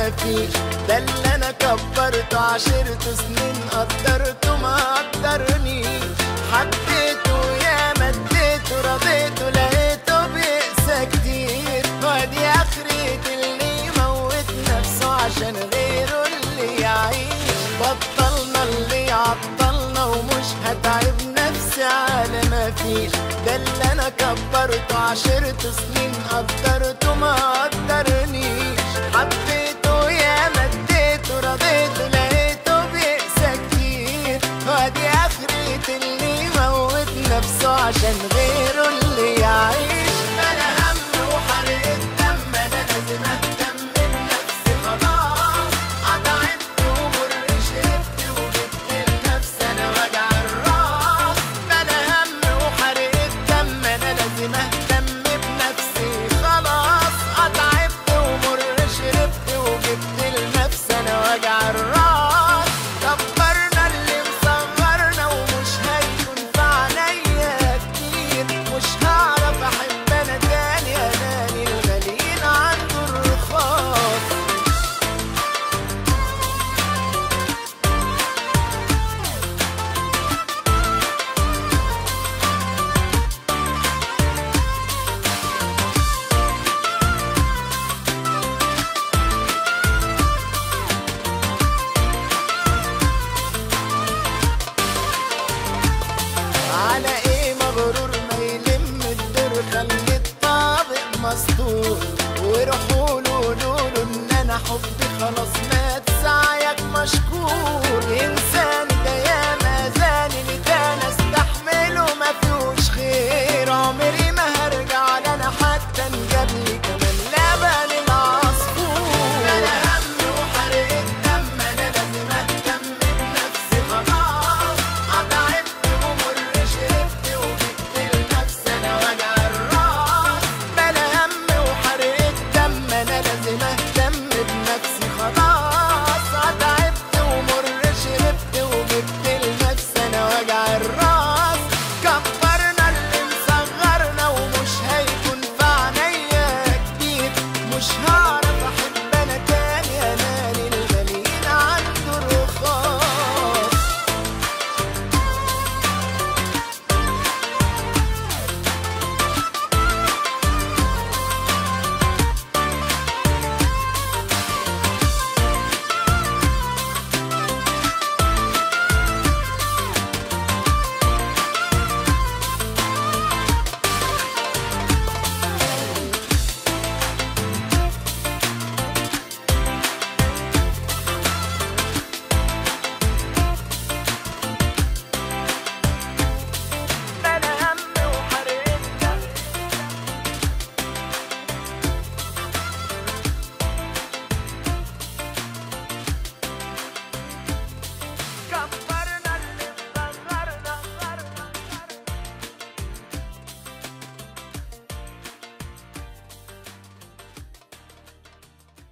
مفيش ده اللي انا كبرته عشرته سنين قدرته ما قدرنيش حبيته يا مديته رضيته لقيته بيقسى كتير وادي اخرة اللي يموت نفسه عشان غيره اللي يعيش بطلنا اللي يعطلنا ومش هتعب نفسي على ما فيش ده اللي انا كبرته عشرته سنين قدرته ما